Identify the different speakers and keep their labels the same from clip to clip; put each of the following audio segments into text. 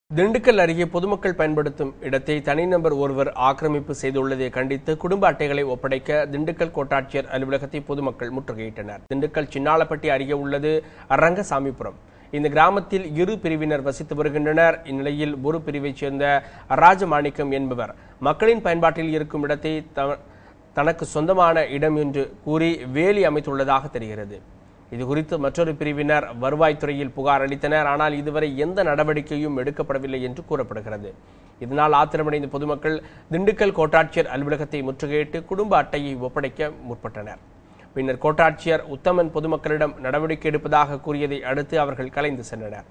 Speaker 1: திண்டுக்கல் அருகே பொதுமக்கள் பயன்படுத்தும் இடத்தை தனிநபர் ஒருவர் ஆக்கிரமிப்பு செய்துள்ளதை கண்டித்து குடும்ப அட்டைகளை ஒப்படைக்க திண்டுக்கல் கோட்டாட்சியர் அலுவலகத்தை பொதுமக்கள் முற்றுகையிட்டனர் திண்டுக்கல் சின்னாலப்பட்டி அருகே உள்ளது ரங்கசாமிபுரம் இந்த கிராமத்தில் இரு பிரிவினர் வசித்து வருகின்றனர் இந்நிலையில் ஒரு பிரிவைச் சேர்ந்த ராஜமாணிக்கம் என்பவர் மக்களின் பயன்பாட்டில் இருக்கும் இடத்தை த- தனக்கு சொந்தமான இடம் என்று கூறி வேலி அமைத்துள்ளதாக தெரிகிறது இது குறித்து மற்றொரு பிரிவினர் வருவாய்த்துறையில் புகார் அளித்தனர் ஆனால் இதுவரை எந்த நடவடிக்கையும் எடுக்கப்படவில்லை என்று கூறப்படுகிறது இதனால் ஆத்திரமடைந்த பொதுமக்கள் திண்டுக்கல் கோட்டாட்சியர் அலுவலகத்தை முற்றுகையிட்டு குடும்ப அட்டையை ஒப்படைக்க முற்பட்டனர் பின்னர் கோட்டாட்சியர் உத்தமன் பொதுமக்களிடம் நடவடிக்கை எடுப்பதாக கூறியதை அடுத்து அவர்கள் கலைந்து சென்றனர்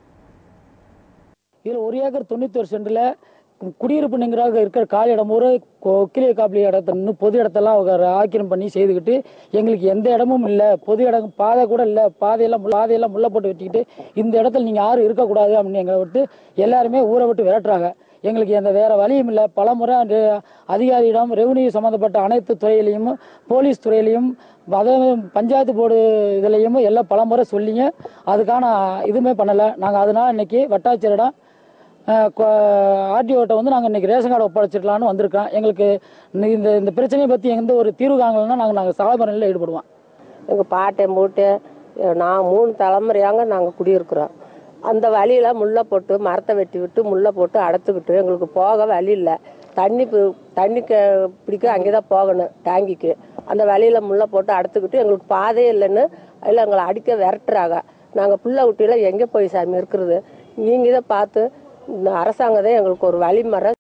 Speaker 2: இதில் ஒரு ஏக்கர் தொண்ணூத்தொரு சென்டில் குடியிருப்பு நீங்களாக இருக்கிற காலி இடம் ஒரு கிளிய காப்பிலி இடத்த இன்னும் பொது இடத்தெல்லாம் அவங்க ஆக்கிரம் பண்ணி செய்துக்கிட்டு எங்களுக்கு எந்த இடமும் இல்லை பொது இடம் பாதை கூட இல்லை பாதையெல்லாம் முள்ள- பாதையெல்லாம் முள்ள போட்டு வெட்டிக்கிட்டு இந்த இடத்துல நீங்கள் யாரும் இருக்கக்கூடாது அப்படின்னு எங்களை விட்டு எல்லாருமே ஊரை விட்டு விரட்டுறாங்க எங்களுக்கு எந்த வேற வழியும் இல்லை பல முறை அந்த அதிகாரியிடம் ரெவன்யூ சம்மந்தப்பட்ட அனைத்து துறையிலையும் போலீஸ் துறையிலையும் அதே பஞ்சாயத்து போர்டு இதுலையும் எல்லாம் பல முறை சொல்லிங்க அதுக்கான இதுவுமே பண்ணலை நாங்கள் அதனால இன்னைக்கு வட்டாட்சியரிடம் ஆர்டிஓட்ட வந்து நாங்கள் இன்னைக்கு ரேஷன் கார்டு ஒப்படைச்சிடலான்னு வந்திருக்கோம் எங்களுக்கு இந்த- இந்த இந்த பிரச்சனையை பற்றி எந்த ஒரு தீர்வு காணலைன்னா நாங்கள் நாங்கள் சாலைமறையில் ஈடுபடுவோம்
Speaker 3: எங்கள் பாட்டை மூட்டை நான் மூணு தலைமுறையாங்க நாங்கள் குடியிருக்கிறோம் அந்த வழியில முள்ளை போட்டு மரத்தை வெட்டி விட்டு முள்ளை போட்டு அடைச்சிக்கிட்டு எங்களுக்கு போக வழி இல்லை தண்ணி பி- தண்ணி க- பிடிக்க அங்கே தான் போகணும் டேங்கிக்கு அந்த வழியில முள்ளை போட்டு அடைச்சிக்கிட்டு எங்களுக்கு பாதையே இல்லைன்னு அதில் எங்களை அடிக்க விரட்டுறாங்க நாங்கள் புள்ள குட்டியில எங்கே போய் சாமி இருக்கிறது நீங்கள் இதை பார்த்து இந்த அரசாங்கம் தான் எங்களுக்கு ஒரு வழிமறை